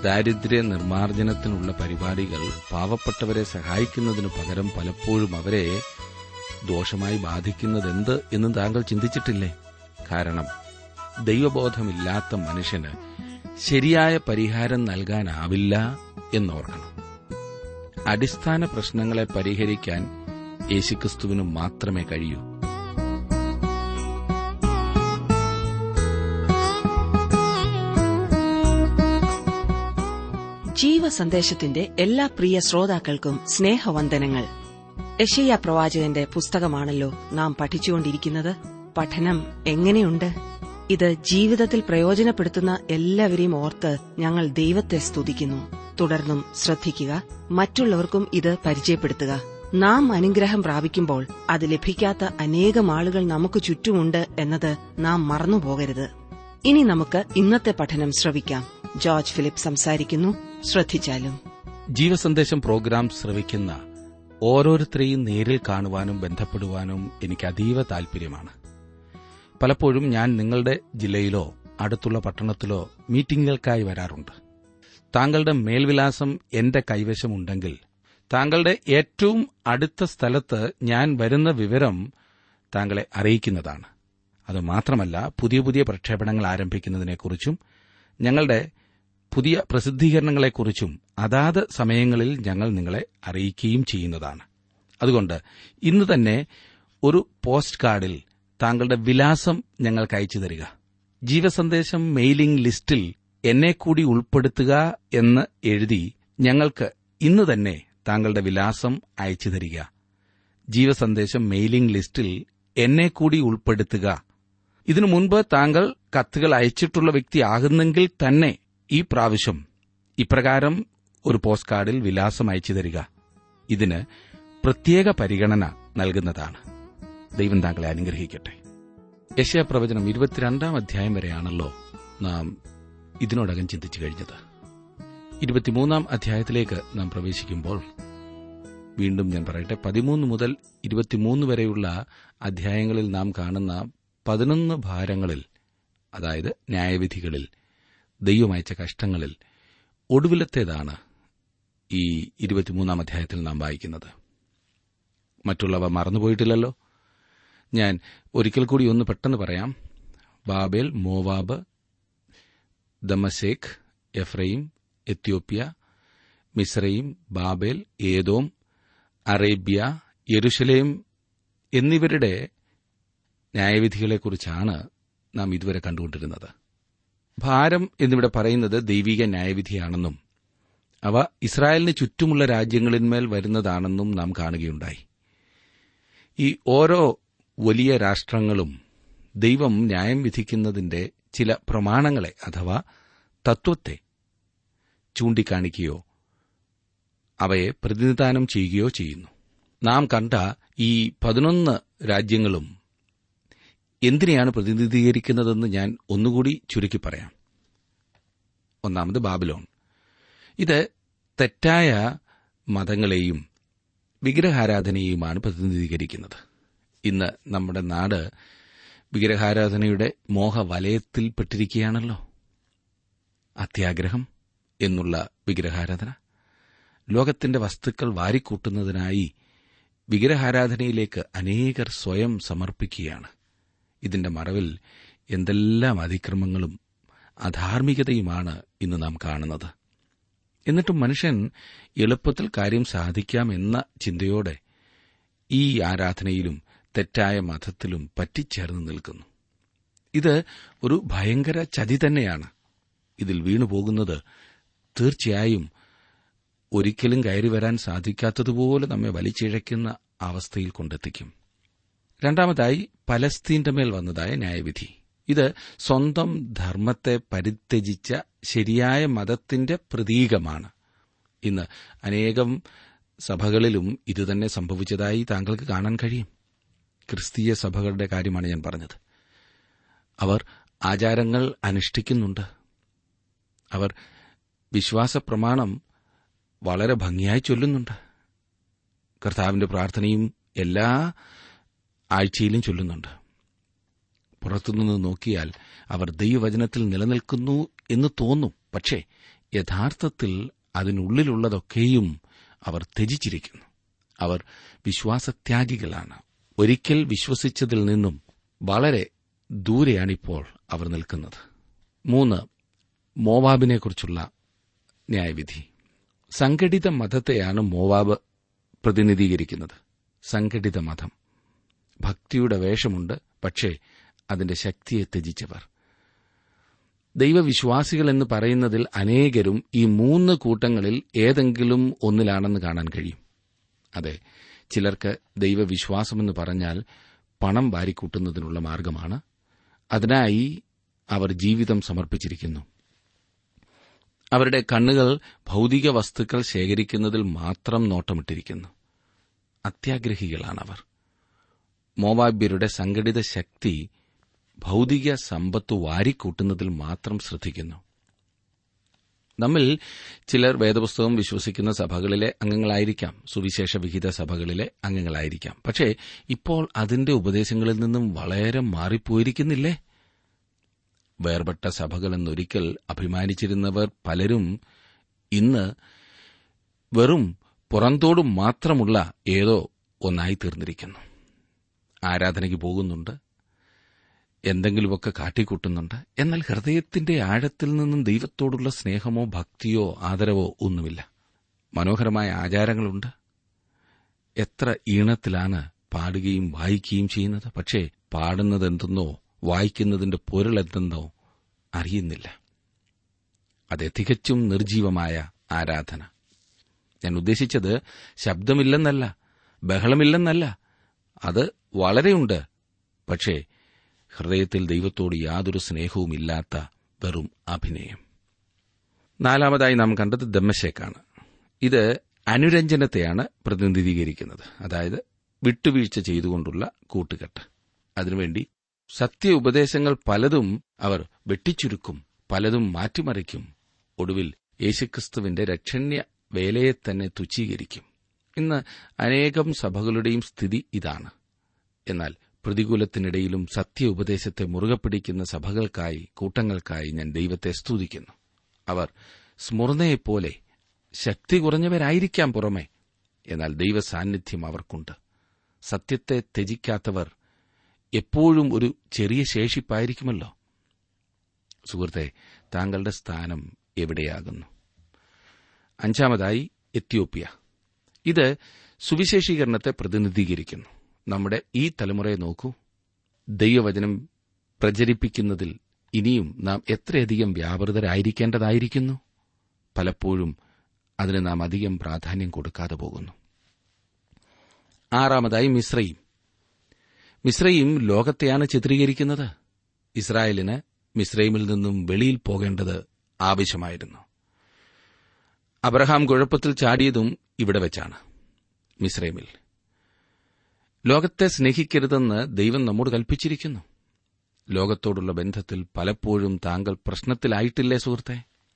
ദാരിദ്ര്യ നിർമ്മാർജ്ജനത്തിനുള്ള പരിപാടികൾ പാവപ്പെട്ടവരെ സഹായിക്കുന്നതിനു പകരം പലപ്പോഴും അവരെ ദോഷമായി ബാധിക്കുന്നതെന്ത് എന്ന് താങ്കൾ ചിന്തിച്ചിട്ടില്ലേ കാരണം ദൈവബോധമില്ലാത്ത മനുഷ്യന് ശരിയായ പരിഹാരം നൽകാനാവില്ല എന്നോർക്കണം അടിസ്ഥാന പ്രശ്നങ്ങളെ പരിഹരിക്കാൻ യേശുക്രിസ്തുവിന് മാത്രമേ കഴിയൂ ജീവസന്ദേശത്തിന്റെ എല്ലാ പ്രിയ ശ്രോതാക്കൾക്കും സ്നേഹവന്ദനങ്ങൾ യശയ്യ പ്രവാചകന്റെ പുസ്തകമാണല്ലോ നാം പഠിച്ചുകൊണ്ടിരിക്കുന്നത് പഠനം എങ്ങനെയുണ്ട് ഇത് ജീവിതത്തിൽ പ്രയോജനപ്പെടുത്തുന്ന എല്ലാവരെയും ഓർത്ത് ഞങ്ങൾ ദൈവത്തെ സ്തുതിക്കുന്നു തുടർന്നും ശ്രദ്ധിക്കുക മറ്റുള്ളവർക്കും ഇത് പരിചയപ്പെടുത്തുക നാം അനുഗ്രഹം പ്രാപിക്കുമ്പോൾ അത് ലഭിക്കാത്ത അനേകം ആളുകൾ നമുക്ക് ചുറ്റുമുണ്ട് എന്നത് നാം മറന്നുപോകരുത് ഇനി നമുക്ക് ഇന്നത്തെ പഠനം ശ്രവിക്കാം ജോർജ് ഫിലിപ്പ് സംസാരിക്കുന്നു ശ്രദ്ധിച്ചാലും ജീവസന്ദേശം പ്രോഗ്രാം ശ്രവിക്കുന്ന ഓരോരുത്തരെയും നേരിൽ കാണുവാനും ബന്ധപ്പെടുവാനും എനിക്ക് അതീവ താൽപര്യമാണ് പലപ്പോഴും ഞാൻ നിങ്ങളുടെ ജില്ലയിലോ അടുത്തുള്ള പട്ടണത്തിലോ മീറ്റിംഗുകൾക്കായി വരാറുണ്ട് താങ്കളുടെ മേൽവിലാസം എന്റെ കൈവശമുണ്ടെങ്കിൽ താങ്കളുടെ ഏറ്റവും അടുത്ത സ്ഥലത്ത് ഞാൻ വരുന്ന വിവരം താങ്കളെ അറിയിക്കുന്നതാണ് അതുമാത്രമല്ല പുതിയ പുതിയ പ്രക്ഷേപണങ്ങൾ ആരംഭിക്കുന്നതിനെക്കുറിച്ചും ഞങ്ങളുടെ പുതിയ പ്രസിദ്ധീകരണങ്ങളെക്കുറിച്ചും അതാത് സമയങ്ങളിൽ ഞങ്ങൾ നിങ്ങളെ അറിയിക്കുകയും ചെയ്യുന്നതാണ് അതുകൊണ്ട് ഇന്ന് തന്നെ ഒരു പോസ്റ്റ് കാർഡിൽ താങ്കളുടെ വിലാസം ഞങ്ങൾക്ക് അയച്ചു തരിക ജീവസന്ദേശം മെയിലിംഗ് ലിസ്റ്റിൽ എന്നെ കൂടി ഉൾപ്പെടുത്തുക എന്ന് എഴുതി ഞങ്ങൾക്ക് ഇന്ന് തന്നെ താങ്കളുടെ വിലാസം അയച്ചു തരിക ജീവസന്ദേശം മെയിലിംഗ് ലിസ്റ്റിൽ എന്നെ കൂടി ഉൾപ്പെടുത്തുക ഇതിനു മുൻപ് താങ്കൾ കത്തുകൾ അയച്ചിട്ടുള്ള വ്യക്തിയാകുന്നെങ്കിൽ തന്നെ ഈ പ്രാവശ്യം ഇപ്രകാരം ഒരു പോസ്റ്റ് കാർഡിൽ വിലാസം അയച്ചു തരിക ഇതിന് പ്രത്യേക പരിഗണന നൽകുന്നതാണ് ദൈവം താങ്കളെ അനുഗ്രഹിക്കട്ടെ യശയ പ്രവചനം ഇരുപത്തിരണ്ടാം അധ്യായം വരെയാണല്ലോ നാം ഇതിനോടകം ചിന്തിച്ചു കഴിഞ്ഞത് ഇരുപത്തിമൂന്നാം അധ്യായത്തിലേക്ക് നാം പ്രവേശിക്കുമ്പോൾ വീണ്ടും ഞാൻ പറയട്ടെ പതിമൂന്ന് മുതൽ ഇരുപത്തിമൂന്ന് വരെയുള്ള അധ്യായങ്ങളിൽ നാം കാണുന്ന പതിനൊന്ന് ഭാരങ്ങളിൽ അതായത് ന്യായവിധികളിൽ ദൈവമയച്ച കഷ്ടങ്ങളിൽ ഒടുവിലത്തേതാണ് ഈ ഇരുപത്തിമൂന്നാം അധ്യായത്തിൽ നാം വായിക്കുന്നത് മറ്റുള്ളവ മറന്നുപോയിട്ടില്ലല്ലോ ഞാൻ ഒരിക്കൽ കൂടി ഒന്ന് പെട്ടെന്ന് പറയാം ബാബേൽ മോവാബ് ദമസേഖ് Ephraim Ethiopia Mizraim Babel Edom Arabia Jerusalem എന്നിവരുടെ ന്യായവിധികളെക്കുറിച്ചാണ് നാം ഇതുവരെ കണ്ടുകൊണ്ടിരുന്നത് ഭാരം എന്നിവിടെ പറയുന്നത് ദൈവിക ന്യായവിധിയാണെന്നും അവ ഇസ്രായേലിന് ചുറ്റുമുള്ള രാജ്യങ്ങളിന്മേൽ വരുന്നതാണെന്നും നാം കാണുകയുണ്ടായി ഈ ഓരോ വലിയ രാഷ്ട്രങ്ങളും ദൈവം ന്യായം വിധിക്കുന്നതിന്റെ ചില പ്രമാണങ്ങളെ അഥവാ തത്വത്തെ ചൂണ്ടിക്കാണിക്കുകയോ അവയെ പ്രതിനിധാനം ചെയ്യുകയോ ചെയ്യുന്നു നാം കണ്ട ഈ പതിനൊന്ന് രാജ്യങ്ങളും എന്തിനെയാണ് പ്രതിനിധീകരിക്കുന്നതെന്ന് ഞാൻ ഒന്നുകൂടി ചുരുക്കി പറയാം ഒന്നാമത് ബാബിലോൺ ഇത് തെറ്റായ മതങ്ങളെയും വിഗ്രഹാരാധനയെയുമാണ് പ്രതിനിധീകരിക്കുന്നത് ഇന്ന് നമ്മുടെ നാട് വിഗ്രഹാരാധനയുടെ മോഹവലയത്തിൽപ്പെട്ടിരിക്കുകയാണല്ലോ അത്യാഗ്രഹം എന്നുള്ള വിഗ്രഹാരാധന ലോകത്തിന്റെ വസ്തുക്കൾ വാരിക്കൂട്ടുന്നതിനായി വിഗ്രഹാരാധനയിലേക്ക് അനേകർ സ്വയം സമർപ്പിക്കുകയാണ് ഇതിന്റെ മറവിൽ എന്തെല്ലാം അതിക്രമങ്ങളും അധാർമികതയുമാണ് ഇന്ന് നാം കാണുന്നത് എന്നിട്ടും മനുഷ്യൻ എളുപ്പത്തിൽ കാര്യം സാധിക്കാമെന്ന ചിന്തയോടെ ഈ ആരാധനയിലും തെറ്റായ മതത്തിലും പറ്റിച്ചേർന്ന് നിൽക്കുന്നു ഇത് ഒരു ഭയങ്കര ചതി തന്നെയാണ് ഇതിൽ വീണുപോകുന്നത് തീർച്ചയായും ഒരിക്കലും കയറി വരാൻ സാധിക്കാത്തതുപോലെ നമ്മെ വലിച്ചിഴയ്ക്കുന്ന അവസ്ഥയിൽ കൊണ്ടെത്തിക്കും രണ്ടാമതായി പലസ്തീന്റെ മേൽ വന്നതായ ന്യായവിധി ഇത് സ്വന്തം ധർമ്മത്തെ പരിത്യജിച്ച ശരിയായ മതത്തിന്റെ പ്രതീകമാണ് ഇന്ന് അനേകം സഭകളിലും ഇതുതന്നെ സംഭവിച്ചതായി താങ്കൾക്ക് കാണാൻ കഴിയും ക്രിസ്തീയ സഭകളുടെ കാര്യമാണ് ഞാൻ പറഞ്ഞത് അവർ ആചാരങ്ങൾ അനുഷ്ഠിക്കുന്നുണ്ട് അവർ വിശ്വാസ പ്രമാണം വളരെ ഭംഗിയായി ചൊല്ലുന്നുണ്ട് കർത്താവിന്റെ പ്രാർത്ഥനയും എല്ലാ ആഴ്ചയിലും ചൊല്ലുന്നുണ്ട് പുറത്തുനിന്ന് നോക്കിയാൽ അവർ ദൈവവചനത്തിൽ നിലനിൽക്കുന്നു എന്ന് തോന്നും പക്ഷേ യഥാർത്ഥത്തിൽ അതിനുള്ളിലുള്ളതൊക്കെയും അവർ ത്യജിച്ചിരിക്കുന്നു അവർ വിശ്വാസത്യാഗികളാണ് ഒരിക്കൽ വിശ്വസിച്ചതിൽ നിന്നും വളരെ ദൂരെയാണിപ്പോൾ അവർ നിൽക്കുന്നത് മൂന്ന് മോവാബിനെക്കുറിച്ചുള്ള ന്യായവിധി സംഘടിത മതത്തെയാണ് മോവാബ് പ്രതിനിധീകരിക്കുന്നത് സംഘടിത മതം ഭക്തിയുടെ വേഷമുണ്ട് പക്ഷേ അതിന്റെ ശക്തിയെ ത്യജിച്ചവർ ദൈവവിശ്വാസികൾ എന്ന് പറയുന്നതിൽ അനേകരും ഈ മൂന്ന് കൂട്ടങ്ങളിൽ ഏതെങ്കിലും ഒന്നിലാണെന്ന് കാണാൻ കഴിയും അതെ ചിലർക്ക് ദൈവവിശ്വാസമെന്ന് പറഞ്ഞാൽ പണം വാരിക്കൂട്ടുന്നതിനുള്ള മാർഗമാണ് അതിനായി അവർ ജീവിതം സമർപ്പിച്ചിരിക്കുന്നു അവരുടെ കണ്ണുകൾ ഭൗതിക വസ്തുക്കൾ ശേഖരിക്കുന്നതിൽ മാത്രം നോട്ടമിട്ടിരിക്കുന്നു അത്യാഗ്രഹികളാണവർ മോവാബ്യരുടെ സംഘടിത ശക്തി ഭൗതിക സമ്പത്ത് വാരിക്കൂട്ടുന്നതിൽ മാത്രം ശ്രദ്ധിക്കുന്നു നമ്മിൽ ചിലർ വേദപുസ്തകം വിശ്വസിക്കുന്ന സഭകളിലെ അംഗങ്ങളായിരിക്കാം സുവിശേഷ വിഹിത സഭകളിലെ അംഗങ്ങളായിരിക്കാം പക്ഷേ ഇപ്പോൾ അതിന്റെ ഉപദേശങ്ങളിൽ നിന്നും വളരെ മാറിപ്പോയിരിക്കുന്നില്ലേ വേർപെട്ട സഭകളെന്നൊരിക്കൽ അഭിമാനിച്ചിരുന്നവർ പലരും ഇന്ന് വെറും പുറന്തോടും മാത്രമുള്ള ഏതോ ഒന്നായി തീർന്നിരിക്കുന്നു ആരാധനയ്ക്ക് പോകുന്നുണ്ട് എന്തെങ്കിലുമൊക്കെ കാട്ടിക്കൂട്ടുന്നുണ്ട് എന്നാൽ ഹൃദയത്തിന്റെ ആഴത്തിൽ നിന്നും ദൈവത്തോടുള്ള സ്നേഹമോ ഭക്തിയോ ആദരവോ ഒന്നുമില്ല മനോഹരമായ ആചാരങ്ങളുണ്ട് എത്ര ഈണത്തിലാണ് പാടുകയും വായിക്കുകയും ചെയ്യുന്നത് പക്ഷേ പാടുന്നതെന്തെന്നോ വായിക്കുന്നതിന്റെ പൊരുളെന്തെന്നോ അറിയുന്നില്ല അത് തികച്ചും നിർജീവമായ ആരാധന ഞാൻ ഉദ്ദേശിച്ചത് ശബ്ദമില്ലെന്നല്ല ബഹളമില്ലെന്നല്ല അത് വളരെയുണ്ട് പക്ഷേ ഹൃദയത്തിൽ ദൈവത്തോട് യാതൊരു സ്നേഹവുമില്ലാത്ത വെറും അഭിനയം നാലാമതായി നാം കണ്ടത് ദമ്മശേക്കാണ് ഇത് അനുരഞ്ജനത്തെയാണ് പ്രതിനിധീകരിക്കുന്നത് അതായത് വിട്ടുവീഴ്ച ചെയ്തുകൊണ്ടുള്ള കൂട്ടുകെട്ട് അതിനുവേണ്ടി സത്യ ഉപദേശങ്ങൾ പലതും അവർ വെട്ടിച്ചുരുക്കും പലതും മാറ്റിമറിക്കും ഒടുവിൽ യേശുക്രിസ്തുവിന്റെ രക്ഷണ്യ വേലയെ തന്നെ തുച്ഛീകരിക്കും ഇന്ന് അനേകം സഭകളുടെയും സ്ഥിതി ഇതാണ് എന്നാൽ പ്രതികൂലത്തിനിടയിലും സത്യ ഉപദേശത്തെ മുറുകെ പിടിക്കുന്ന സഭകൾക്കായി കൂട്ടങ്ങൾക്കായി ഞാൻ ദൈവത്തെ സ്തുതിക്കുന്നു അവർ സ്മൃണയെപ്പോലെ ശക്തി കുറഞ്ഞവരായിരിക്കാം പുറമെ എന്നാൽ ദൈവ സാന്നിധ്യം അവർക്കുണ്ട് സത്യത്തെ ത്യജിക്കാത്തവർ എപ്പോഴും ഒരു ചെറിയ ശേഷിപ്പായിരിക്കുമല്ലോ സുഹൃത്തെ താങ്കളുടെ സ്ഥാനം എവിടെയാകുന്നു അഞ്ചാമതായി എത്യോപ്യ ഇത് സുവിശേഷീകരണത്തെ പ്രതിനിധീകരിക്കുന്നു നമ്മുടെ ഈ തലമുറയെ നോക്കൂ ദൈവവചനം പ്രചരിപ്പിക്കുന്നതിൽ ഇനിയും നാം എത്രയധികം വ്യാപൃതരായിരിക്കേണ്ടതായിരിക്കുന്നു പലപ്പോഴും അതിന് നാം അധികം പ്രാധാന്യം കൊടുക്കാതെ പോകുന്നു ആറാമതായി മിശ്രയും മിശ്രയും ലോകത്തെയാണ് ചിത്രീകരിക്കുന്നത് ഇസ്രായേലിന് മിശ്രൈമിൽ നിന്നും വെളിയിൽ പോകേണ്ടത് ആവശ്യമായിരുന്നു അബ്രഹാം കുഴപ്പത്തിൽ ചാടിയതും ഇവിടെ വെച്ചാണ് മിശ്രൈമിൽ ലോകത്തെ സ്നേഹിക്കരുതെന്ന് ദൈവം നമ്മോട് കൽപ്പിച്ചിരിക്കുന്നു ലോകത്തോടുള്ള ബന്ധത്തിൽ പലപ്പോഴും താങ്കൾ പ്രശ്നത്തിലായിട്ടില്ലേ സുഹൃത്തെ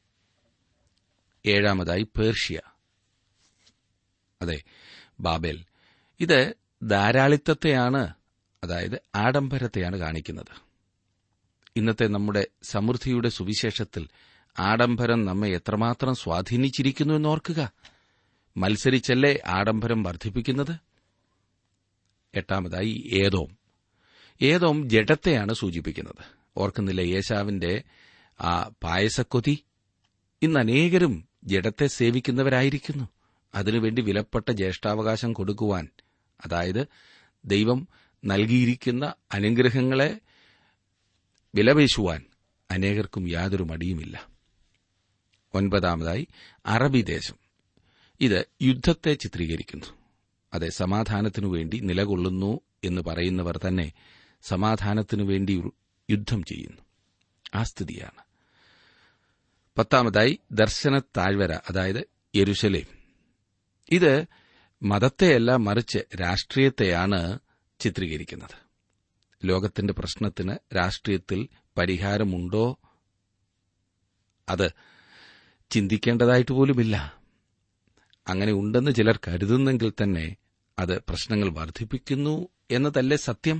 ഏഴാമതായി പേർഷ്യ അതെ ബാബേൽ ഇത് ധാരാളിത്തത്തെയാണ് അതായത് ആഡംബരത്തെയാണ് കാണിക്കുന്നത് ഇന്നത്തെ നമ്മുടെ സമൃദ്ധിയുടെ സുവിശേഷത്തിൽ ആഡംബരം നമ്മെ എത്രമാത്രം സ്വാധീനിച്ചിരിക്കുന്നു എന്നോർക്കുക മത്സരിച്ചല്ലേ ആഡംബരം വർദ്ധിപ്പിക്കുന്നത് എട്ടാമതായി ഏതോം ഏതോം ജഡത്തെയാണ് സൂചിപ്പിക്കുന്നത് ഓർക്കുന്നില്ല യേശാവിന്റെ ആ പായസക്കൊതി ഇന്ന് അനേകരും ജഡത്തെ സേവിക്കുന്നവരായിരിക്കുന്നു അതിനുവേണ്ടി വിലപ്പെട്ട ജ്യേഷ്ഠാവകാശം കൊടുക്കുവാൻ അതായത് ദൈവം നൽകിയിരിക്കുന്ന അനുഗ്രഹങ്ങളെ വിലപേശുവാൻ അനേകർക്കും യാതൊരു മടിയുമില്ല ഒൻപതാമതായി അറബി ദേശം ഇത് യുദ്ധത്തെ ചിത്രീകരിക്കുന്നു അതെ സമാധാനത്തിനു വേണ്ടി നിലകൊള്ളുന്നു എന്ന് പറയുന്നവർ തന്നെ സമാധാനത്തിനു വേണ്ടി യുദ്ധം ചെയ്യുന്നു ആ സ്ഥിതിയാണ് പത്താമതായി ദർശന താഴ്വര അതായത് യെരുശലേം ഇത് മതത്തെയല്ല മറിച്ച് രാഷ്ട്രീയത്തെയാണ് ചിത്രീകരിക്കുന്നത് ലോകത്തിന്റെ പ്രശ്നത്തിന് രാഷ്ട്രീയത്തിൽ പരിഹാരമുണ്ടോ അത് ചിന്തിക്കേണ്ടതായിട്ട് പോലുമില്ല അങ്ങനെ ഉണ്ടെന്ന് ചിലർ കരുതുന്നെങ്കിൽ തന്നെ അത് പ്രശ്നങ്ങൾ വർദ്ധിപ്പിക്കുന്നു എന്നതല്ലേ സത്യം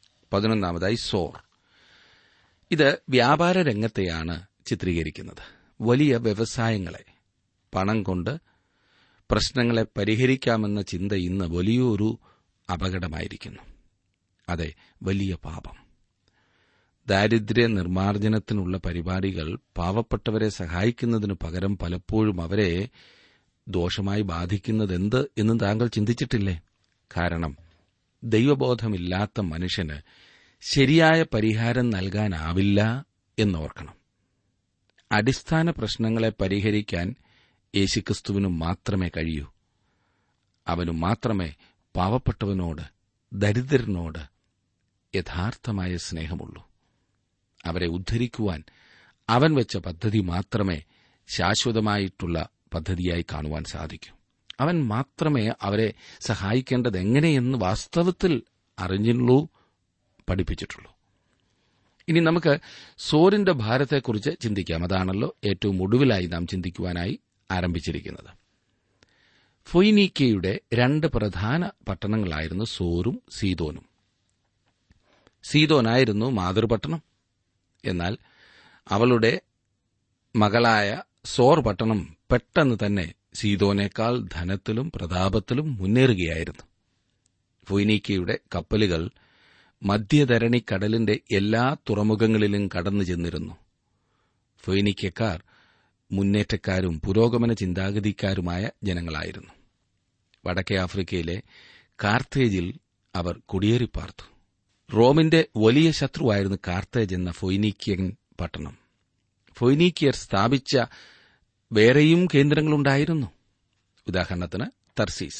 പതിനൊന്നാമതായി സോർ ഇത് വ്യാപാര രംഗത്തെയാണ് ചിത്രീകരിക്കുന്നത് വലിയ വ്യവസായങ്ങളെ പണം കൊണ്ട് പ്രശ്നങ്ങളെ പരിഹരിക്കാമെന്ന ചിന്ത ഇന്ന് വലിയൊരു അപകടമായിരിക്കുന്നു അതെ വലിയ പാപം ദാരിദ്ര്യ നിർമ്മാർജ്ജനത്തിനുള്ള പരിപാടികൾ പാവപ്പെട്ടവരെ സഹായിക്കുന്നതിനു പകരം പലപ്പോഴും അവരെ ദോഷമായി ബാധിക്കുന്നതെന്ത് എന്നും താങ്കൾ ചിന്തിച്ചിട്ടില്ലേ കാരണം ദൈവബോധമില്ലാത്ത മനുഷ്യന് ശരിയായ പരിഹാരം നൽകാനാവില്ല എന്നോർക്കണം അടിസ്ഥാന പ്രശ്നങ്ങളെ പരിഹരിക്കാൻ യേശുക്രിസ്തുവിനു മാത്രമേ കഴിയൂ അവനു മാത്രമേ പാവപ്പെട്ടവനോട് ദരിദ്രനോട് യഥാർത്ഥമായ സ്നേഹമുള്ളൂ അവരെ ഉദ്ധരിക്കുവാൻ അവൻ വെച്ച പദ്ധതി മാത്രമേ ശാശ്വതമായിട്ടുള്ള പദ്ധതിയായി കാണുവാൻ സാധിക്കൂ അവൻ മാത്രമേ അവരെ സഹായിക്കേണ്ടത് എങ്ങനെയെന്ന് വാസ്തവത്തിൽ അറിഞ്ഞുള്ളൂ പഠിപ്പിച്ചിട്ടുള്ളൂ ഇനി നമുക്ക് സോറിന്റെ ഭാരത്തെക്കുറിച്ച് ചിന്തിക്കാം അതാണല്ലോ ഏറ്റവും ഒടുവിലായി നാം ചിന്തിക്കുവാനായി ആരംഭിച്ചിരിക്കുന്നത് ഫൊയ്നീക്കയുടെ രണ്ട് പ്രധാന പട്ടണങ്ങളായിരുന്നു സോറും സീതോനും സീതോനായിരുന്നു മാതൃപട്ടണം എന്നാൽ അവളുടെ മകളായ സോർ പട്ടണം പെട്ടെന്ന് തന്നെ സീതോനേക്കാൾ ധനത്തിലും പ്രതാപത്തിലും മുന്നേറുകയായിരുന്നു ഫൊയ്നീക്കയുടെ കപ്പലുകൾ മധ്യധരണി കടലിന്റെ എല്ലാ തുറമുഖങ്ങളിലും കടന്നു ചെന്നിരുന്നു ഫൊയ്നിക്കക്കാർ മുന്നേറ്റക്കാരും പുരോഗമന ചിന്താഗതിക്കാരുമായ ജനങ്ങളായിരുന്നു വടക്കേ ആഫ്രിക്കയിലെ കാർത്തേജിൽ അവർ കുടിയേറിപ്പാർത്തു റോമിന്റെ വലിയ ശത്രുവായിരുന്നു കാർത്തേജ് എന്ന ഫൊയ്നീക്കിയൻ പട്ടണം ഫൊയ്നീക്കിയർ സ്ഥാപിച്ച വേറെയും കേന്ദ്രങ്ങളുണ്ടായിരുന്നു ഉദാഹരണത്തിന് തർസീസ്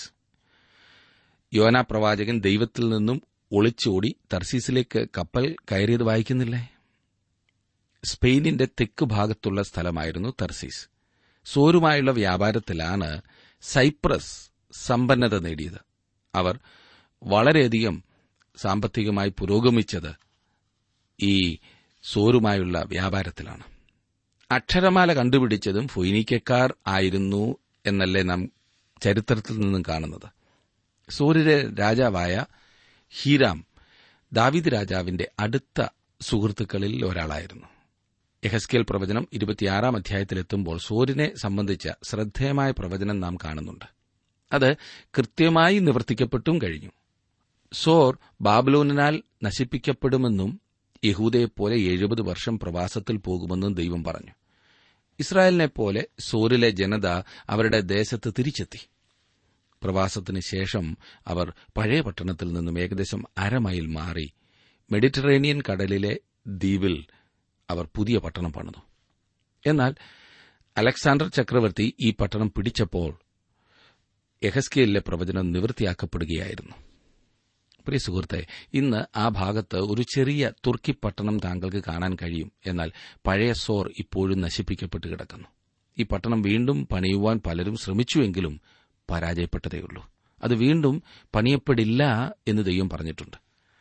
യോന പ്രവാചകൻ ദൈവത്തിൽ നിന്നും ഒളിച്ചോടി തർസീസിലേക്ക് കപ്പൽ കയറിയത് വായിക്കുന്നില്ലേ സ്പെയിനിന്റെ തെക്ക് ഭാഗത്തുള്ള സ്ഥലമായിരുന്നു തർസീസ് സോറുമായുള്ള വ്യാപാരത്തിലാണ് സൈപ്രസ് സമ്പന്നത നേടിയത് അവർ വളരെയധികം സാമ്പത്തികമായി പുരോഗമിച്ചത് ഈ സോറുമായുള്ള വ്യാപാരത്തിലാണ് അക്ഷരമാല കണ്ടുപിടിച്ചതും ഫൊയ്നിക്കക്കാർ ആയിരുന്നു എന്നല്ലേ നാം ചരിത്രത്തിൽ നിന്നും കാണുന്നത് സൂര്യരെ രാജാവായ ഹീരാം ദാവിദ് രാജാവിന്റെ അടുത്ത സുഹൃത്തുക്കളിൽ ഒരാളായിരുന്നു യഹസ്കേൽ പ്രവചനം ഇരുപത്തിയാറാം അധ്യായത്തിലെത്തുമ്പോൾ സൂര്യനെ സംബന്ധിച്ച ശ്രദ്ധേയമായ പ്രവചനം നാം കാണുന്നുണ്ട് അത് കൃത്യമായി നിവർത്തിക്കപ്പെട്ടും കഴിഞ്ഞു സോർ ബാബിലോണിനാൽ നശിപ്പിക്കപ്പെടുമെന്നും യഹൂദയെപ്പോലെ എഴുപത് വർഷം പ്രവാസത്തിൽ പോകുമെന്നും ദൈവം പറഞ്ഞു ഇസ്രായേലിനെപ്പോലെ സോറിലെ ജനത അവരുടെ ദേശത്ത് തിരിച്ചെത്തി പ്രവാസത്തിന് ശേഷം അവർ പഴയ പട്ടണത്തിൽ നിന്നും ഏകദേശം അരമൈൽ മാറി മെഡിറ്ററേനിയൻ കടലിലെ ദ്വീപിൽ അവർ പുതിയ പട്ടണം പണിതു എന്നാൽ അലക്സാണ്ടർ ചക്രവർത്തി ഈ പട്ടണം പിടിച്ചപ്പോൾ യഹസ്കേലിലെ പ്രവചനം നിവൃത്തിയാക്കപ്പെടുകയായിരുന്നു പ്രിയ സുഹൃത്തെ ഇന്ന് ആ ഭാഗത്ത് ഒരു ചെറിയ തുർക്കി പട്ടണം താങ്കൾക്ക് കാണാൻ കഴിയും എന്നാൽ പഴയ സോർ ഇപ്പോഴും നശിപ്പിക്കപ്പെട്ട് കിടക്കുന്നു ഈ പട്ടണം വീണ്ടും പണിയുവാൻ പലരും ശ്രമിച്ചുവെങ്കിലും പരാജയപ്പെട്ടതേയുള്ളൂ അത് വീണ്ടും പണിയപ്പെടില്ല എന്ന് ദൈവം പറഞ്ഞിട്ടുണ്ട്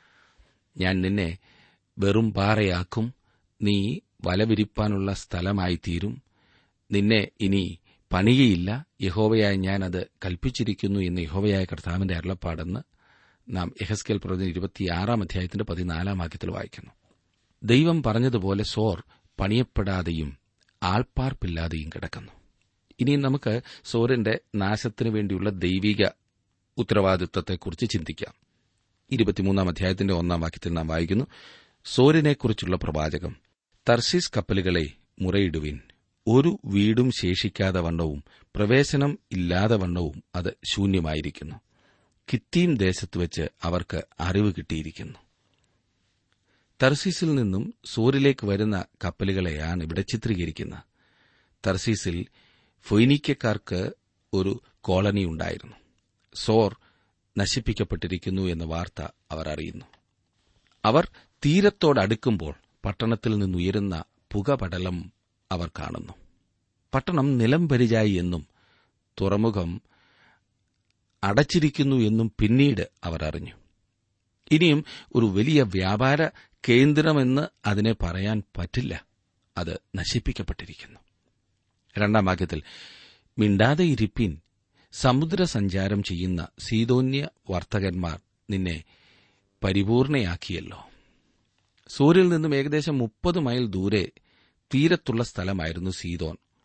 ഞാൻ നിന്നെ വെറും പാറയാക്കും നീ വലവിരിപ്പാനുള്ള സ്ഥലമായി തീരും നിന്നെ ഇനി പണിയയില്ല യഹോവയായ ഞാൻ അത് കൽപ്പിച്ചിരിക്കുന്നു എന്ന് യഹോവയായ കർത്താവിന്റെ അരുളപ്പാടെന്ന് നാം എഹസ്കേൽ പ്രവചനം ഇരുപത്തിയാറാം അധ്യായത്തിന്റെ പതിനാലാം വാക്യത്തിൽ വായിക്കുന്നു ദൈവം പറഞ്ഞതുപോലെ സോർ പണിയപ്പെടാതെയും ആൾപ്പാർപ്പില്ലാതെയും കിടക്കുന്നു ഇനി നമുക്ക് സോറിന്റെ നാശത്തിനു വേണ്ടിയുള്ള ദൈവിക ഉത്തരവാദിത്വത്തെക്കുറിച്ച് ചിന്തിക്കാം ഇരുപത്തിമൂന്നാം അധ്യായത്തിന്റെ ഒന്നാം വാക്യത്തിൽ നാം വായിക്കുന്നു സോറിനെക്കുറിച്ചുള്ള പ്രവാചകം തർശീസ് കപ്പലുകളെ മുറയിടുവിൻ ഒരു വീടും ശേഷിക്കാതെ വണ്ണവും പ്രവേശനം ഇല്ലാതെ വണ്ണവും അത് ശൂന്യമായിരിക്കുന്നു കിത്തീം ദേശത്ത് വെച്ച് അവർക്ക് അറിവ് കിട്ടിയിരിക്കുന്നു തർസീസിൽ നിന്നും സൂറിലേക്ക് വരുന്ന കപ്പലുകളെയാണ് ഇവിടെ ചിത്രീകരിക്കുന്നത് തർസീസിൽ ഫൊയ്നീക്കക്കാർക്ക് ഒരു കോളനി ഉണ്ടായിരുന്നു സോർ നശിപ്പിക്കപ്പെട്ടിരിക്കുന്നു എന്ന വാർത്ത അവർ അറിയുന്നു അവർ തീരത്തോടടുക്കുമ്പോൾ പട്ടണത്തിൽ നിന്നുയരുന്ന പുകപടലം അവർ കാണുന്നു പട്ടണം നിലംപരിചായി എന്നും തുറമുഖം അടച്ചിരിക്കുന്നു എന്നും പിന്നീട് അവർ അറിഞ്ഞു ഇനിയും ഒരു വലിയ വ്യാപാര കേന്ദ്രമെന്ന് അതിനെ പറയാൻ പറ്റില്ല അത് നശിപ്പിക്കപ്പെട്ടിരിക്കുന്നു രണ്ടാം വാക്യത്തിൽ മിണ്ടാതെ ഇരിപ്പിൻ സമുദ്രസഞ്ചാരം ചെയ്യുന്ന സീതോന്യ വർത്തകന്മാർ നിന്നെ പരിപൂർണയാക്കിയല്ലോ സൂര്യൽ നിന്നും ഏകദേശം മുപ്പത് മൈൽ ദൂരെ തീരത്തുള്ള സ്ഥലമായിരുന്നു സീതോൻ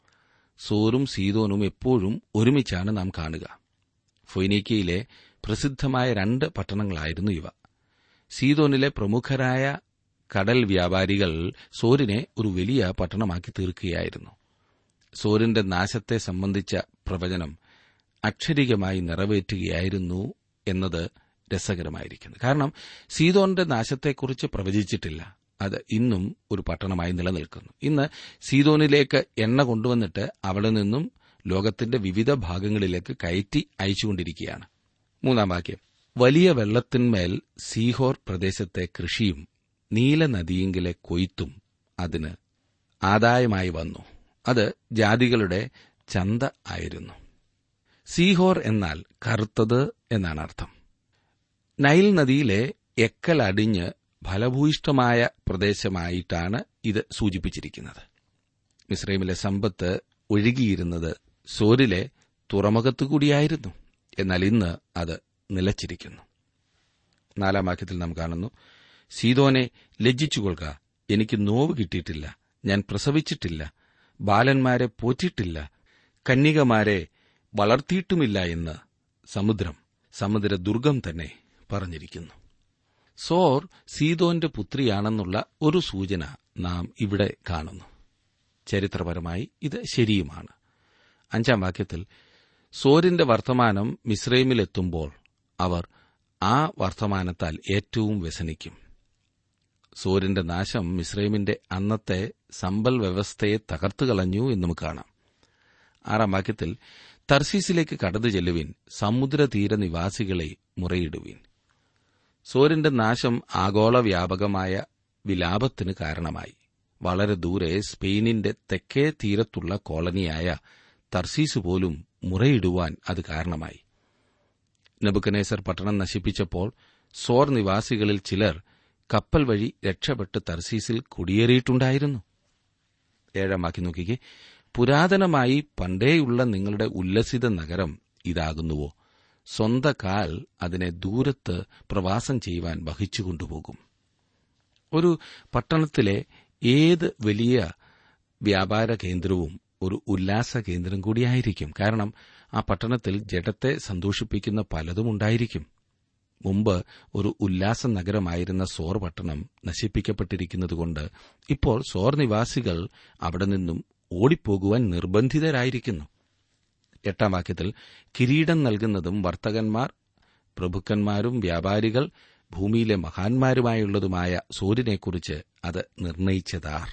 സോറും സീതോനും എപ്പോഴും ഒരുമിച്ചാണ് നാം കാണുക ഫൊയ്നീക്കയിലെ പ്രസിദ്ധമായ രണ്ട് പട്ടണങ്ങളായിരുന്നു ഇവ സീതോനിലെ പ്രമുഖരായ കടൽ വ്യാപാരികൾ സോരിനെ ഒരു വലിയ പട്ടണമാക്കി തീർക്കുകയായിരുന്നു സോരിന്റെ നാശത്തെ സംബന്ധിച്ച പ്രവചനം അക്ഷരികമായി നിറവേറ്റുകയായിരുന്നു എന്നത് രസകരമായിരിക്കുന്നു കാരണം സീതോന്റെ നാശത്തെക്കുറിച്ച് പ്രവചിച്ചിട്ടില്ല അത് ഇന്നും ഒരു പട്ടണമായി നിലനിൽക്കുന്നു ഇന്ന് സീതോനിലേക്ക് എണ്ണ കൊണ്ടുവന്നിട്ട് അവിടെ നിന്നും ലോകത്തിന്റെ വിവിധ ഭാഗങ്ങളിലേക്ക് കയറ്റി അയച്ചുകൊണ്ടിരിക്കുകയാണ് മൂന്നാം വാക്യം വലിയ വെള്ളത്തിന്മേൽ സീഹോർ പ്രദേശത്തെ കൃഷിയും നീലനദിയെങ്കിലെ കൊയ്ത്തും അതിന് ആദായമായി വന്നു അത് ജാതികളുടെ ചന്ത ആയിരുന്നു സീഹോർ എന്നാൽ കറുത്തത് എന്നാണ് അർത്ഥം നൈൽ നദിയിലെ എക്കൽ അടിഞ്ഞ് ഫലഭൂയിഷ്ടമായ പ്രദേശമായിട്ടാണ് ഇത് സൂചിപ്പിച്ചിരിക്കുന്നത് മിസ്രൈമിലെ സമ്പത്ത് ഒഴുകിയിരുന്നത് സോരിലെ തുറമുഖത്തുകൂടിയായിരുന്നു എന്നാൽ ഇന്ന് അത് നിലച്ചിരിക്കുന്നു നാലാം വാക്യത്തിൽ നാം കാണുന്നു സീതോനെ ലജ്ജിച്ചുകൊള്ളുക എനിക്ക് നോവ് കിട്ടിയിട്ടില്ല ഞാൻ പ്രസവിച്ചിട്ടില്ല ബാലന്മാരെ പോറ്റിയിട്ടില്ല കന്യകമാരെ വളർത്തിയിട്ടുമില്ല എന്ന് സമുദ്രം സമുദ്ര ദുർഗം തന്നെ പറഞ്ഞിരിക്കുന്നു സോർ സീതോന്റെ പുത്രിയാണെന്നുള്ള ഒരു സൂചന നാം ഇവിടെ കാണുന്നു ചരിത്രപരമായി ഇത് ശരിയുമാണ് അഞ്ചാം വാക്യത്തിൽ സോരിന്റെ വർത്തമാനം മിസ്രൈമിലെത്തുമ്പോൾ അവർ ആ വർത്തമാനത്താൽ ഏറ്റവും വ്യസനിക്കും സോരിന്റെ നാശം മിസ്രൈമിന്റെ അന്നത്തെ സമ്പൽ വ്യവസ്ഥയെ തകർത്തുകളഞ്ഞു എന്ന് നമുക്ക് കാണാം ആറാം വാക്യത്തിൽ തർസീസിലേക്ക് കടന്നു ചെല്ലുവിൻ സമുദ്രതീര നിവാസികളെ മുറയിടുവിൻ സോരിന്റെ നാശം ആഗോള വ്യാപകമായ വിലാപത്തിന് കാരണമായി വളരെ ദൂരെ സ്പെയിനിന്റെ തെക്കേ തീരത്തുള്ള കോളനിയായ തർസീസ് പോലും മുറയിടുവാൻ അത് കാരണമായി നബുക്കനേസർ പട്ടണം നശിപ്പിച്ചപ്പോൾ സോർ നിവാസികളിൽ ചിലർ കപ്പൽ വഴി രക്ഷപ്പെട്ട് തർസീസിൽ കുടിയേറിയിട്ടുണ്ടായിരുന്നു ഏഴാം വാക്കി നോക്കിക്കേ പുരാതനമായി പണ്ടേയുള്ള നിങ്ങളുടെ ഉല്ലസിത നഗരം ഇതാകുന്നുവോ സ്വന്ത കാൽ അതിനെ ദൂരത്ത് പ്രവാസം ചെയ്യുവാൻ വഹിച്ചുകൊണ്ടുപോകും ഒരു പട്ടണത്തിലെ ഏത് വലിയ വ്യാപാര കേന്ദ്രവും ഒരു ഉല്ലാസ കേന്ദ്രം കൂടിയായിരിക്കും കാരണം ആ പട്ടണത്തിൽ ജഡത്തെ സന്തോഷിപ്പിക്കുന്ന പലതും ഉണ്ടായിരിക്കും മുമ്പ് ഒരു ഉല്ലാസ നഗരമായിരുന്ന സോർ പട്ടണം നശിപ്പിക്കപ്പെട്ടിരിക്കുന്നതുകൊണ്ട് ഇപ്പോൾ സോർ നിവാസികൾ അവിടെ നിന്നും ഓടിപ്പോകുവാൻ നിർബന്ധിതരായിരിക്കുന്നു എട്ടാം വാക്യത്തിൽ കിരീടം നൽകുന്നതും വർത്തകന്മാർ പ്രഭുക്കന്മാരും വ്യാപാരികൾ ഭൂമിയിലെ മഹാന്മാരുമായുള്ളതുമായ സൂര്യനെക്കുറിച്ച് അത് നിർണയിച്ചതാർ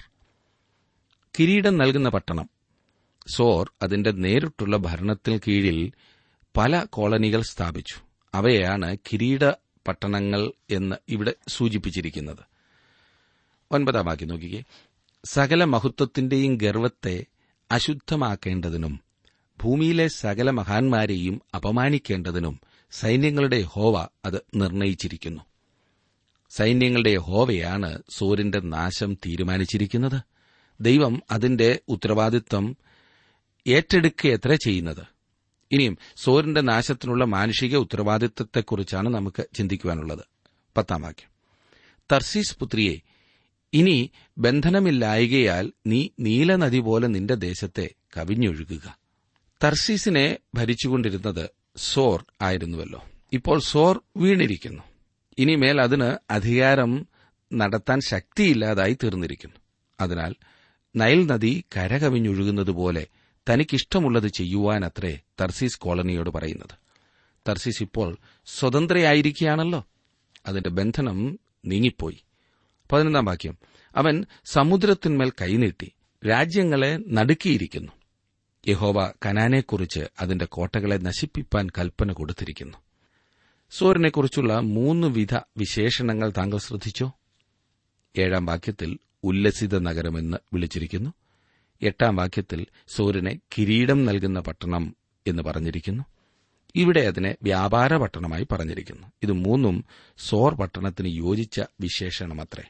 കിരീടം നൽകുന്ന പട്ടണം സോർ അതിന്റെ നേരിട്ടുള്ള ഭരണത്തിന് കീഴിൽ പല കോളനികൾ സ്ഥാപിച്ചു അവയെയാണ് കിരീട പട്ടണങ്ങൾ എന്ന് ഇവിടെ സൂചിപ്പിച്ചിരിക്കുന്നത് ഒൻപതാം വാക്യം നോക്കിക്കേ സകല മഹത്വത്തിന്റെയും ഗർവത്തെ അശുദ്ധമാക്കേണ്ടതിനും ഭൂമിയിലെ സകല മഹാന്മാരെയും അപമാനിക്കേണ്ടതിനും സൈന്യങ്ങളുടെ ഹോവ അത് നിർണയിച്ചിരിക്കുന്നു സൈന്യങ്ങളുടെ ഹോവയാണ് സൂര്യന്റെ നാശം തീരുമാനിച്ചിരിക്കുന്നത് ദൈവം അതിന്റെ ഉത്തരവാദിത്വം ഏറ്റെടുക്കുകയത്ര ചെയ്യുന്നത് ഇനിയും സൂര്യന്റെ നാശത്തിനുള്ള മാനുഷിക ഉത്തരവാദിത്വത്തെക്കുറിച്ചാണ് നമുക്ക് ചിന്തിക്കുവാനുള്ളത് പത്താം വാക്യം തർസീസ് പുത്രിയെ ഇനി ബന്ധനമില്ലായകയാൽ നീ നീലനദി പോലെ നിന്റെ ദേശത്തെ കവിഞ്ഞൊഴുകുക തർസീസിനെ ഭരിച്ചുകൊണ്ടിരുന്നത് സോർ ആയിരുന്നുവല്ലോ ഇപ്പോൾ സോർ വീണിരിക്കുന്നു ഇനിമേൽ അതിന് അധികാരം നടത്താൻ ശക്തിയില്ലാതായി തീർന്നിരിക്കുന്നു അതിനാൽ നൈൽ നദി കരകവിഞ്ഞൊഴുകുന്നതുപോലെ തനിക്കിഷ്ടമുള്ളത് ചെയ്യുവാനത്രേ തർസീസ് കോളനിയോട് പറയുന്നത് തർസീസ് ഇപ്പോൾ സ്വതന്ത്രയായിരിക്കുകയാണല്ലോ അതിന്റെ ബന്ധനം നീങ്ങിപ്പോയി പതിനൊന്നാം വാക്യം അവൻ സമുദ്രത്തിന്മേൽ കൈനീട്ടി രാജ്യങ്ങളെ നടുക്കിയിരിക്കുന്നു യഹോവ കനാനെക്കുറിച്ച് അതിന്റെ കോട്ടകളെ നശിപ്പിപ്പാൻ കൽപ്പന കൊടുത്തിരിക്കുന്നു സോറിനെക്കുറിച്ചുള്ള മൂന്ന് വിധ വിശേഷണങ്ങൾ താങ്കൾ ശ്രദ്ധിച്ചോ ഏഴാം വാക്യത്തിൽ ഉല്ലസിത നഗരമെന്ന് വിളിച്ചിരിക്കുന്നു എട്ടാം വാക്യത്തിൽ സൂര്യനെ കിരീടം നൽകുന്ന പട്ടണം എന്ന് പറഞ്ഞിരിക്കുന്നു ഇവിടെ അതിനെ വ്യാപാര പട്ടണമായി പറഞ്ഞിരിക്കുന്നു ഇത് മൂന്നും സോർ പട്ടണത്തിന് യോജിച്ച വിശേഷണമത്രേ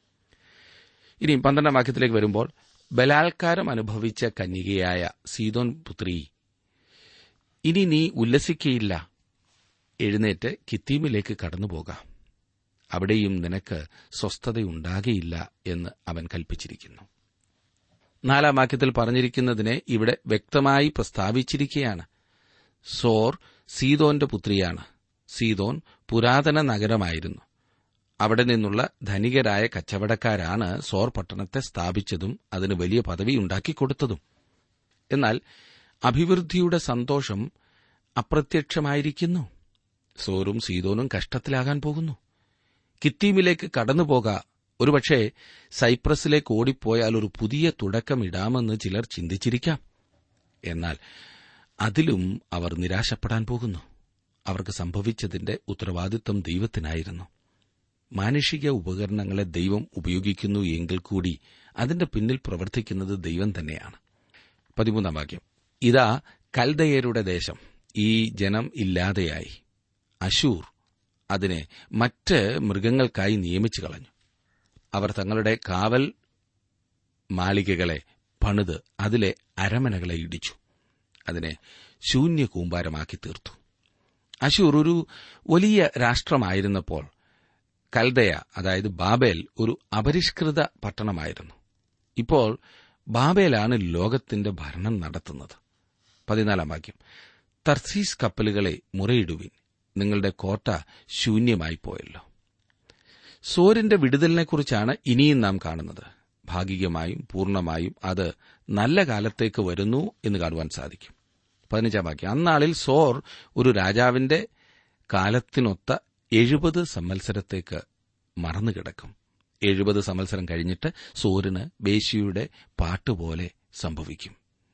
ഇനി പന്ത്രണ്ടാം വാക്യത്തിലേക്ക് വരുമ്പോൾ ബലാത്കാരം അനുഭവിച്ച കന്യകയായ സീതോൻ പുത്രി ഇനി നീ ഉല്ലസിക്കയില്ല എഴുന്നേറ്റ് കിത്തീമിലേക്ക് കടന്നുപോകാം അവിടെയും നിനക്ക് സ്വസ്ഥതയുണ്ടാകയില്ല എന്ന് അവൻ കൽപ്പിച്ചിരിക്കുന്നു നാലാം വാക്യത്തിൽ പറഞ്ഞിരിക്കുന്നതിനെ ഇവിടെ വ്യക്തമായി പ്രസ്താവിച്ചിരിക്കുകയാണ് സോർ സീതോന്റെ പുത്രിയാണ് സീതോൻ പുരാതന നഗരമായിരുന്നു അവിടെ നിന്നുള്ള ധനികരായ കച്ചവടക്കാരാണ് സോർ പട്ടണത്തെ സ്ഥാപിച്ചതും അതിന് വലിയ പദവി ഉണ്ടാക്കിക്കൊടുത്തതും എന്നാൽ അഭിവൃദ്ധിയുടെ സന്തോഷം അപ്രത്യക്ഷമായിരിക്കുന്നു സോറും സീതോനും കഷ്ടത്തിലാകാൻ പോകുന്നു കിത്തീമിലേക്ക് കടന്നുപോക ഒരുപക്ഷെ സൈപ്രസിലേക്ക് ഓടിപ്പോയാൽ ഒരു പുതിയ തുടക്കമിടാമെന്ന് ചിലർ ചിന്തിച്ചിരിക്കാം എന്നാൽ അതിലും അവർ നിരാശപ്പെടാൻ പോകുന്നു അവർക്ക് സംഭവിച്ചതിന്റെ ഉത്തരവാദിത്വം ദൈവത്തിനായിരുന്നു മാനുഷിക ഉപകരണങ്ങളെ ദൈവം ഉപയോഗിക്കുന്നു എങ്കിൽ കൂടി അതിന്റെ പിന്നിൽ പ്രവർത്തിക്കുന്നത് ദൈവം തന്നെയാണ് പതിമൂന്നാം വാക്യം ഇതാ കൽദയരുടെ ദേശം ഈ ജനം ഇല്ലാതെയായി അശൂർ അതിനെ മറ്റ് മൃഗങ്ങൾക്കായി നിയമിച്ചു കളഞ്ഞു അവർ തങ്ങളുടെ കാവൽ മാളികകളെ പണിത് അതിലെ അരമനകളെ ഇടിച്ചു അതിനെ ശൂന്യ കൂമ്പാരമാക്കി തീർത്തു അശൂർ ഒരു വലിയ രാഷ്ട്രമായിരുന്നപ്പോൾ കൽദയ അതായത് ബാബേൽ ഒരു അപരിഷ്കൃത പട്ടണമായിരുന്നു ഇപ്പോൾ ബാബേലാണ് ലോകത്തിന്റെ ഭരണം നടത്തുന്നത് പതിനാലാം വാക്യം തർസീസ് കപ്പലുകളെ മുറയിടുവിൻ നിങ്ങളുടെ കോട്ട ശൂന്യമായി പോയല്ലോ സോരിന്റെ വിടുതലിനെക്കുറിച്ചാണ് ഇനിയും നാം കാണുന്നത് ഭാഗികമായും പൂർണ്ണമായും അത് നല്ല കാലത്തേക്ക് വരുന്നു എന്ന് കാണുവാൻ സാധിക്കും പതിനഞ്ചാം വാക്യം അന്നാളിൽ സോർ ഒരു രാജാവിന്റെ കാലത്തിനൊത്ത എഴുപത് സംവത്സരത്തേക്ക് മറന്നുകിടക്കും എഴുപത് സംവത്സരം കഴിഞ്ഞിട്ട് സോറിന് വേശിയുടെ പാട്ടുപോലെ സംഭവിക്കും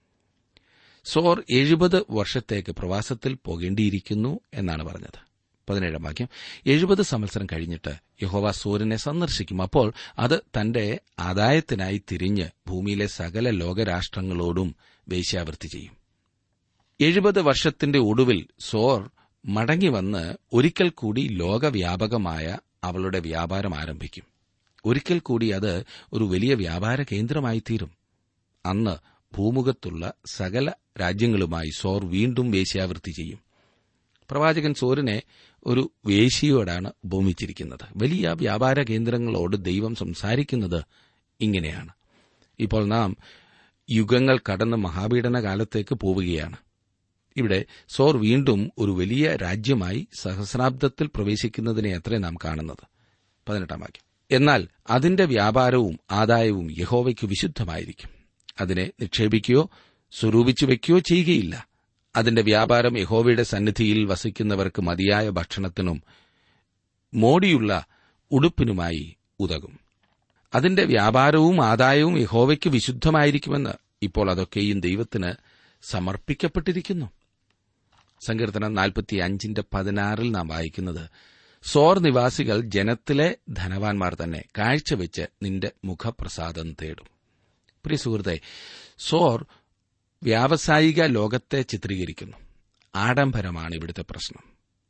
സോർ എഴുപത് വർഷത്തേക്ക് പ്രവാസത്തിൽ പോകേണ്ടിയിരിക്കുന്നു എന്നാണ് പറഞ്ഞത് പതിനേഴാം വാക്യം എഴുപത് സംവത്സരം കഴിഞ്ഞിട്ട് യഹോവ സൂര്യനെ സന്ദർശിക്കും അപ്പോൾ അത് തന്റെ ആദായത്തിനായി തിരിഞ്ഞ് ഭൂമിയിലെ സകല ലോകരാഷ്ട്രങ്ങളോടും വേശ്യാവൃത്തി ചെയ്യും എഴുപത് വർഷത്തിന്റെ ഒടുവിൽ സോർ മടങ്ങിവന്ന് ഒരിക്കൽ കൂടി ലോകവ്യാപകമായ അവളുടെ വ്യാപാരം ആരംഭിക്കും ഒരിക്കൽ കൂടി അത് ഒരു വലിയ വ്യാപാര കേന്ദ്രമായി തീരും അന്ന് ഭൂമുഖത്തുള്ള സകല രാജ്യങ്ങളുമായി സോർ വീണ്ടും വേശ്യാവൃത്തി ചെയ്യും പ്രവാചകൻ സോറിനെ ഒരു വേശിയോടാണ് ഉപമിച്ചിരിക്കുന്നത് വലിയ വ്യാപാര കേന്ദ്രങ്ങളോട് ദൈവം സംസാരിക്കുന്നത് ഇങ്ങനെയാണ് ഇപ്പോൾ നാം യുഗങ്ങൾ കടന്ന് മഹാപീഡന കാലത്തേക്ക് പോവുകയാണ് ഇവിടെ സോർ വീണ്ടും ഒരു വലിയ രാജ്യമായി സഹസ്രാബ്ദത്തിൽ പ്രവേശിക്കുന്നതിനെ അത്രേ നാം കാണുന്നത് പതിനെട്ടാം വാക്യം എന്നാൽ അതിന്റെ വ്യാപാരവും ആദായവും യഹോവയ്ക്ക് വിശുദ്ധമായിരിക്കും അതിനെ നിക്ഷേപിക്കുകയോ സ്വരൂപിച്ചു വയ്ക്കുകയോ ചെയ്യുകയില്ല അതിന്റെ വ്യാപാരം യഹോവയുടെ സന്നിധിയിൽ വസിക്കുന്നവർക്ക് മതിയായ ഭക്ഷണത്തിനും മോടിയുള്ള ഉടുപ്പിനുമായി ഉതകും അതിന്റെ വ്യാപാരവും ആദായവും യഹോവയ്ക്ക് വിശുദ്ധമായിരിക്കുമെന്ന് ഇപ്പോൾ അതൊക്കെയും ദൈവത്തിന് സമർപ്പിക്കപ്പെട്ടിരിക്കുന്നു സങ്കീർത്തനം നാൽപ്പത്തി അഞ്ചിന്റെ പതിനാറിൽ നാം വായിക്കുന്നത് സോർ നിവാസികൾ ജനത്തിലെ ധനവാന്മാർ തന്നെ കാഴ്ചവെച്ച് നിന്റെ മുഖപ്രസാദം തേടും പ്രിയ സുഹൃത്തെ സോർ വ്യാവസായിക ലോകത്തെ ചിത്രീകരിക്കുന്നു ആഡംബരമാണ് ഇവിടുത്തെ പ്രശ്നം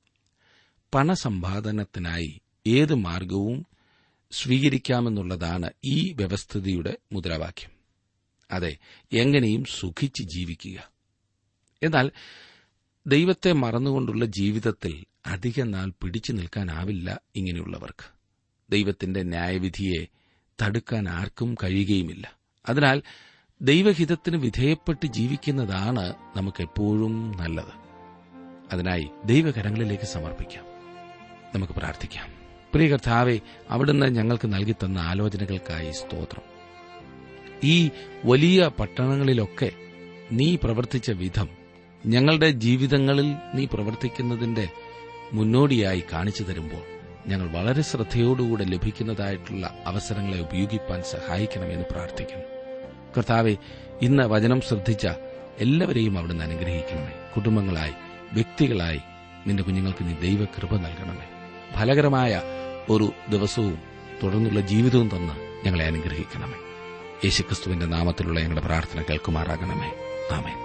പണസമ്പാദനത്തിനായി ഏത് മാർഗവും സ്വീകരിക്കാമെന്നുള്ളതാണ് ഈ വ്യവസ്ഥിതിയുടെ മുദ്രാവാക്യം അതെ എങ്ങനെയും സുഖിച്ച് ജീവിക്കുക എന്നാൽ ദൈവത്തെ മറന്നുകൊണ്ടുള്ള ജീവിതത്തിൽ അധിക നാൾ പിടിച്ചു നിൽക്കാനാവില്ല ഇങ്ങനെയുള്ളവർക്ക് ദൈവത്തിന്റെ ന്യായവിധിയെ തടുക്കാൻ ആർക്കും കഴിയുകയുമില്ല അതിനാൽ ദൈവഹിതത്തിന് വിധേയപ്പെട്ട് ജീവിക്കുന്നതാണ് നമുക്കെപ്പോഴും നല്ലത് അതിനായി ദൈവകരങ്ങളിലേക്ക് സമർപ്പിക്കാം നമുക്ക് പ്രാർത്ഥിക്കാം പ്രിയ കർത്താവെ അവിടുന്ന് ഞങ്ങൾക്ക് നൽകി തന്ന ആലോചനകൾക്കായി സ്തോത്രം ഈ വലിയ പട്ടണങ്ങളിലൊക്കെ നീ പ്രവർത്തിച്ച വിധം ഞങ്ങളുടെ ജീവിതങ്ങളിൽ നീ പ്രവർത്തിക്കുന്നതിന്റെ മുന്നോടിയായി കാണിച്ചു തരുമ്പോൾ ഞങ്ങൾ വളരെ ശ്രദ്ധയോടുകൂടെ ലഭിക്കുന്നതായിട്ടുള്ള അവസരങ്ങളെ ഉപയോഗിപ്പാൻ സഹായിക്കണമെന്ന് പ്രാർത്ഥിക്കുന്നു കർത്താവെ ഇന്ന് വചനം ശ്രദ്ധിച്ച എല്ലാവരെയും അവിടുന്ന് അനുഗ്രഹിക്കണമേ കുടുംബങ്ങളായി വ്യക്തികളായി നിന്റെ കുഞ്ഞുങ്ങൾക്ക് നീ ദൈവകൃപ നൽകണമേ ഫലകരമായ ഒരു ദിവസവും തുടർന്നുള്ള ജീവിതവും തന്ന് ഞങ്ങളെ അനുഗ്രഹിക്കണമേ യേശുക്രിസ്തുവിന്റെ നാമത്തിലുള്ള ഞങ്ങളുടെ പ്രാർത്ഥന കേൾക്കുമാറാകണമേ ആമേൻ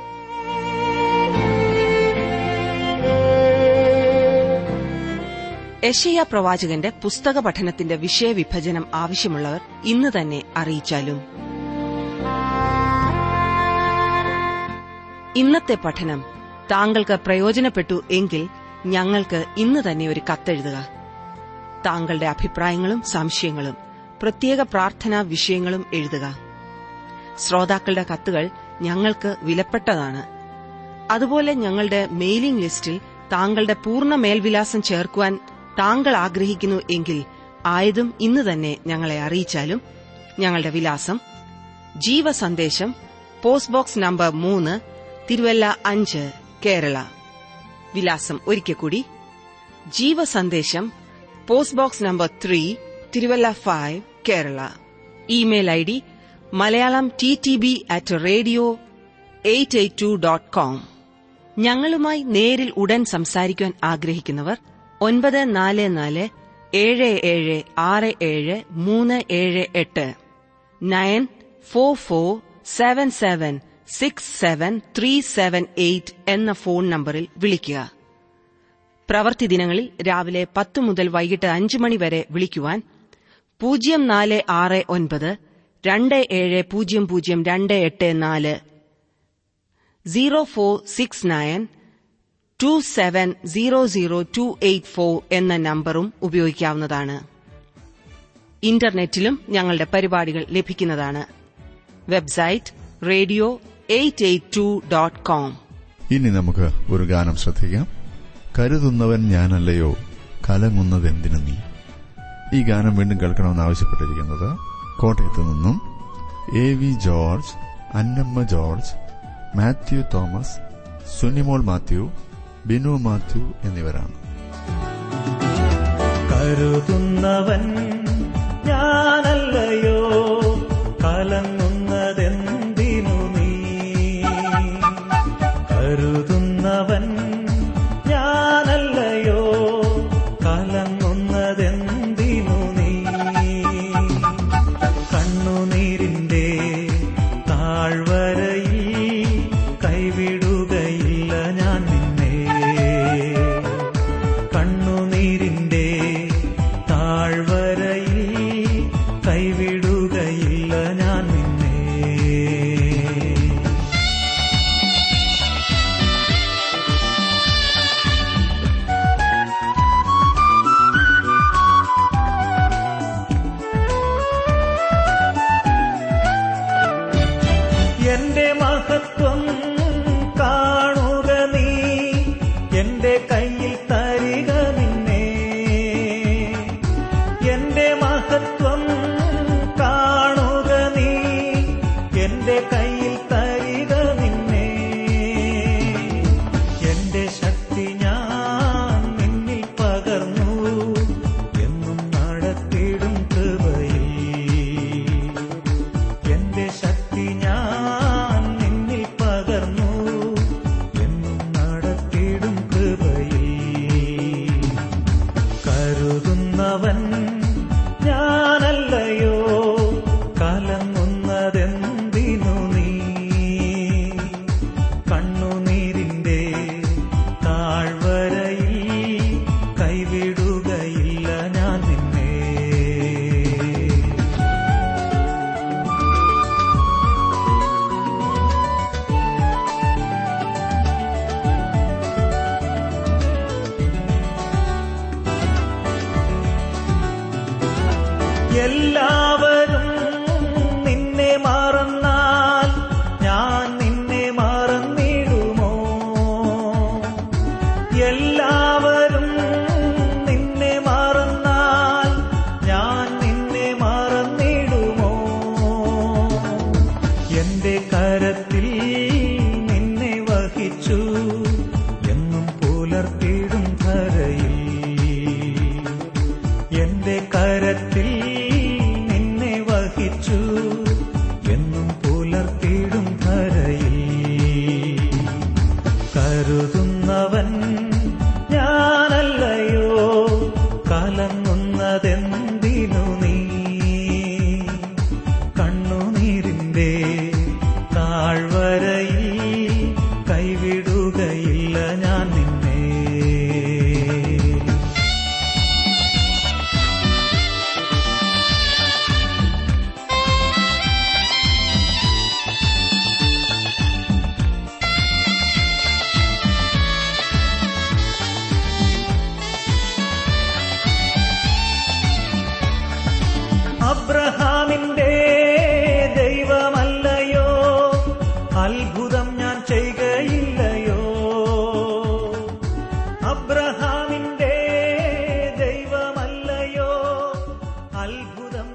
യശയ്യ പ്രവാചകന്റെ പുസ്തക പഠനത്തിന്റെ വിഷയവിഭജനം ആവശ്യമുള്ളവർ ഇന്ന് തന്നെ അറിയിച്ചാലും ഇന്നത്തെ പഠനം താങ്കൾക്ക് പ്രയോജനപ്പെട്ടു എങ്കിൽ ഞങ്ങൾക്ക് ഇന്ന് തന്നെ ഒരു കത്തെഴുതുക താങ്കളുടെ അഭിപ്രായങ്ങളും സംശയങ്ങളും പ്രത്യേക പ്രാർത്ഥനാ വിഷയങ്ങളും എഴുതുക ശ്രോതാക്കളുടെ കത്തുകൾ ഞങ്ങൾക്ക് വിലപ്പെട്ടതാണ് അതുപോലെ ഞങ്ങളുടെ മെയിലിംഗ് ലിസ്റ്റിൽ താങ്കളുടെ പൂർണ്ണ മേൽവിലാസം ചേർക്കുവാൻ താങ്കൾ ആഗ്രഹിക്കുന്നു എങ്കിൽ ആയതും ഇന്ന് തന്നെ ഞങ്ങളെ അറിയിച്ചാലും ഞങ്ങളുടെ വിലാസം ജീവസന്ദേശം പോസ്റ്റ് ബോക്സ് നമ്പർ മൂന്ന് തിരുവല്ല അഞ്ച് കേരള വിലാസം ഒരിക്കൽ കൂടി Jeevasandesham post box number three Thiruvalla five Kerala email I D Malayalam T T B at radio eight eight two dot com ഞങ്ങളുമായി നേരിൽ ഉടൻ സംസാരിക്കുവാൻ ആഗ്രഹിക്കുന്നവർ ഒൻപത് നാല് നാല് ഏഴ് ഏഴ് ആറ് ഏഴ് മൂന്ന് ഏഴ് എട്ട് nine four four seven seven six seven three seven eight എന്ന ഫോൺ നമ്പറിൽ വിളിക്കുക പ്രവൃത്തി ദിനങ്ങളിൽ രാവിലെ പത്ത് മുതൽ വൈകിട്ട് അഞ്ച് മണി വരെ വിളിക്കുവാൻ പൂജ്യം നാല് ആറ് ഒൻപത് രണ്ട് ഏഴ് പൂജ്യം പൂജ്യം രണ്ട് എട്ട് നാല് zero four six nine two seven zero zero two eight four എന്ന നമ്പറും ഉപയോഗിക്കാവുന്നതാണ് ഇന്റർനെറ്റിലും ഞങ്ങളുടെ പരിപാടികൾ ലഭിക്കുന്നതാണ് website radio eight eight two dot com ഇനി നമുക്ക് ഒരു ഗാനം ശ്രദ്ധിക്കാം കരുതുന്നവൻ ഞാനല്ലയോ കലങ്ങുന്നതെന്തിനു നീ ഈ ഗാനം വീണ്ടും കേൾക്കണമെന്ന് ആവശ്യപ്പെട്ടിരിക്കുന്നത് കോട്ടയത്ത് നിന്നും A V George Annamma George Mathew Thomas Sunimol Mathew Binu Mathew എന്നിവരാണ് കരുതുന്നവൻ ഞാനല്ലയോ കലങ്ങുന്നതെന്തിനു നീ കരുതുന്നവൻ ഞാനല്ലയോ കലങ്ങുന്നതെന്തിനു നീ കണ്ണുനീരിന്റെ താഴ്വരയിൽ കൈവിടുകയില്ല ഞാൻ നിന്നെ കണ്ണുനീരിന്റെ താഴ്വരയിൽ കൈവിടുകയില്ല ഞാൻ നിന്നെ എന്റെ മഹത്വം കാണുക നീ എന്റെ കയ്യിൽ തരിക നിന്നെ എന്റെ മഹത്വം കാണുക നീ എന്റെ കയ്യിൽ തരിക നിന്നെ എന്റെ ശക്തി ഞാൻ നിന്നിൽ പകർന്നു എന്നും നടത്തിടും കൃപയിൽ എന്റെ ശക്തി ഞാൻ നിന്നിൽ പകർന്നു എന്നും നടത്തിടും കൃപയിൽ കരുതുന്നവൻ ഞാനല്ലയോ കലങ്ങുന്നതെന്തിനു നീ കണ്ണുനീരിന്റെ താഴ്വരയിൽ കൈവിടുകയില്ല ഞാൻ നിന്നെ എല്ലാവരും നിന്നെ മറന്നാൽ ഞാൻ നിന്നെ മറന്നിടുമോ എല്ലാവരും നിന്നെ മറന്നാൽ ഞാൻ നിന്നെ മറന്നിടുമോ എന്റെ കരത്തിൽ നിന്നെ വഹിച്ചു എന്നും പുലർത്തിടും ധരയിൽ എന്റെ കരത്തിൽ നിന്നെ വഹിച്ചു എന്നും പുലർത്തിടും ധരയിൽ കരുതുന്നവൻ ഞാനല്ലയോ കലങ്ങുന്നതെന്തിനു നീ കണ്ണുനീരിന്റെ താഴ്വര അത്ഭുതം